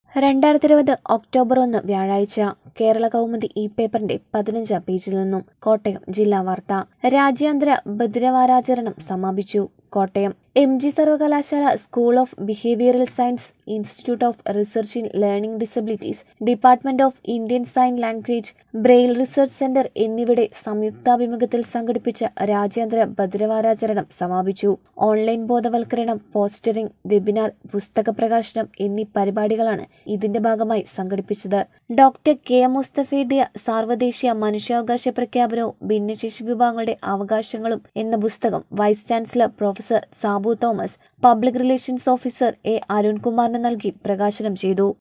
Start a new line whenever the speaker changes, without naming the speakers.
രണ്ടായിരത്തി ഇരുപത് ഒക്ടോബർ ഒന്ന് വ്യാഴാഴ്ച കേരള കൗമുദി ഈ പേപ്പറിന്റെ പതിനഞ്ചാം പേജിൽ നിന്നും കോട്ടയം ജില്ലാ വാർത്ത രാജ്യാന്തര ബദിരവാരാചരണം സമാപിച്ചു കോട്ടയം എം ജി സർവകലാശാല school of behavioural science institute of research in learning disabilities department of Indian sign language braille research centre എന്നിവയുടെ സംയുക്താഭിമുഖ്യത്തിൽ സംഘടിപ്പിച്ച രാജ്യാന്തര ബദിരവാരാചരണം സമാപിച്ചു ഓൺലൈൻ ബോധവൽക്കരണം പോസ്റ്ററിംഗ് വെബിനാർ പുസ്തക പ്രകാശനം എന്നീ പരിപാടികളാണ് ഇതിന്റെ ഭാഗമായി സംഘടിപ്പിച്ചത് ഡോക്ടർ കെ എം മുസ്തഫീഡിയ സാർവദേശീയ മനുഷ്യാവകാശ പ്രഖ്യാപനവും ഭിന്നശേഷി വിഭാഗങ്ങളുടെ അവകാശങ്ങളും എന്ന പുസ്തകം vice chancellor professor Sabu Thomas public relations officer A അരുൺകുമാറിന് നൽകി പ്രകാശനം ചെയ്തു